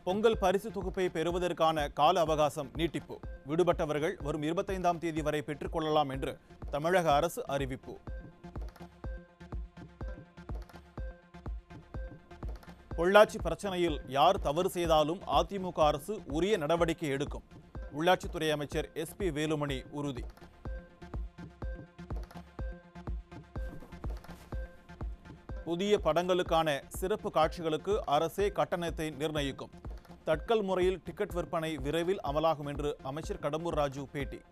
பொங்கல் பரிசு தொகுப்பை பெறுவதற்கான கால அவகாசம் நீட்டிப்பு விடுபட்டவர்கள் வரும் இருபத்தைந்தாம் தேதி வரை பெற்றுக்கொள்ளலாம் என்று தமிழக அரசு அறிவிப்பு பொள்ளாச்சி பிரச்சனையில் யார் தவறு செய்தாலும் அதிமுக அரசு உரிய நடவடிக்கை எடுக்கும் உள்ளாட்சித்துறை அமைச்சர் எஸ்பி வேலுமணி உறுதி புதிய படங்களுக்கான சிறப்பு காட்சிகளுக்கு அரசே கட்டணத்தை நிர்ணயிக்கும் தட்கல் முறையில் டிக்கெட் விற்பனை விரைவில் அமலாகும் என்று அமைச்சர் கடம்பூர் ராஜு பேட்டி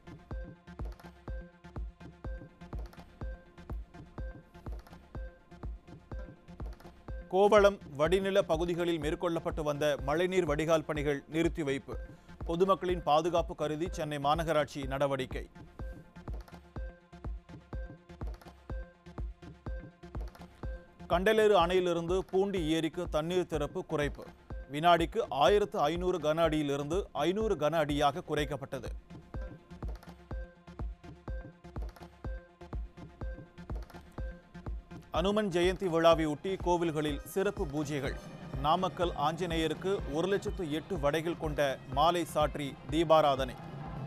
கோவளம் வடிநில பகுதிகளில் மேற்கொள்ளப்பட்டு வந்த மழைநீர் வடிகால் பணிகள் நிறுத்தி வைப்பு பொதுமக்களின் பாதுகாப்பு கருதி சென்னை மாநகராட்சி நடவடிக்கை கண்டலேறு அணையிலிருந்து பூண்டி ஏரிக்கு தண்ணீர் திறப்பு குறைப்பு வினாடிக்கு ஆயிரத்து ஐநூறு கன அடியிலிருந்து ஐநூறு கன அடியாக குறைக்கப்பட்டது அனுமன் ஜெயந்தி விழாவையொட்டி கோவில்களில் சிறப்பு பூஜைகள் நாமக்கல் ஆஞ்சநேயருக்கு ஒரு லட்சத்து எட்டு வடைகள் கொண்ட மாலை சாற்றி தீபாராதனை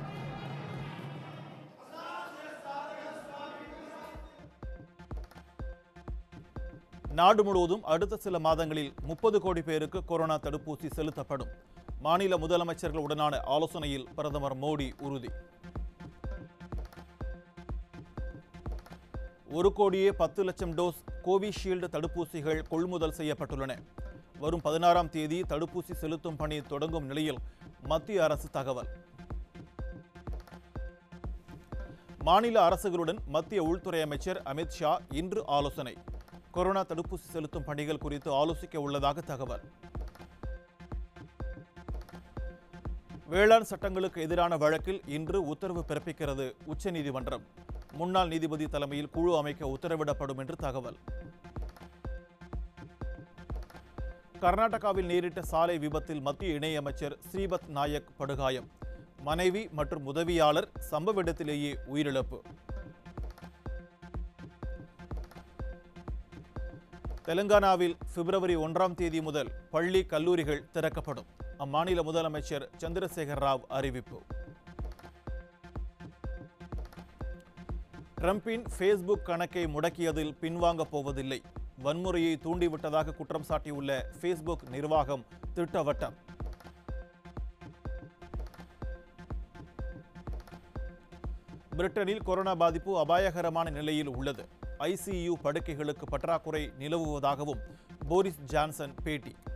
நாடு முழுவதும் அடுத்த சில மாதங்களில் முப்பது கோடி பேருக்கு கொரோனா தடுப்பூசி செலுத்தப்படும் மாநில முதலமைச்சர்களுடனான ஆலோசனையில் பிரதமர் மோடி உறுதி ஒரு கோடியே பத்து லட்சம் டோஸ் கோவிஷீல்டு தடுப்பூசிகள் கொள்முதல் செய்யப்பட்டுள்ளன வரும் பதினாறாம் தேதி தடுப்பூசி செலுத்தும் பணி தொடங்கும் நிலையில் மத்திய அரசு தகவல் மாநில அரசுகளுடன் மத்திய உள்துறை அமைச்சர் அமித் ஷா இன்று ஆலோசனை கொரோனா தடுப்பூசி செலுத்தும் பணிகள் குறித்து ஆலோசிக்க உள்ளதாக தகவல் வேளாண் சட்டங்களுக்கு எதிரான வழக்கில் இன்று உத்தரவு பிறப்பிக்கிறது உச்சநீதிமன்றம் முன்னாள் நீதிபதி தலைமையில் குழு அமைக்க உத்தரவிடப்படும் என்று தகவல் கர்நாடகாவில் நேரிட்ட சாலை விபத்தில் மத்திய இணையமைச்சர் ஸ்ரீபத் நாயக் படுகாயம் மனைவி மற்றும் உதவியாளர் சம்பவ இடத்திலேயே உயிரிழப்பு தெலுங்கானாவில் பிப்ரவரி ஒன்றாம் தேதி முதல் பள்ளி கல்லூரிகள் திறக்கப்படும் அம்மாநில முதலமைச்சர் சந்திரசேகர் ராவ் அறிவிப்பு ட்ரம்பின் ஃபேஸ்புக் கணக்கை முடக்கியதில் பின்வாங்கப் போவதில்லை வன்முறையை தூண்டிவிட்டதாக குற்றம் சாட்டியுள்ள ஃபேஸ்புக் நிர்வாகம் திட்டவட்டம் பிரிட்டனில் கொரோனா பாதிப்பு அபாயகரமான நிலையில் உள்ளது ஐசியு படுக்கைகளுக்கு பற்றாக்குறை நிலவுவதாகவும் போரிஸ் ஜான்சன் பேட்டி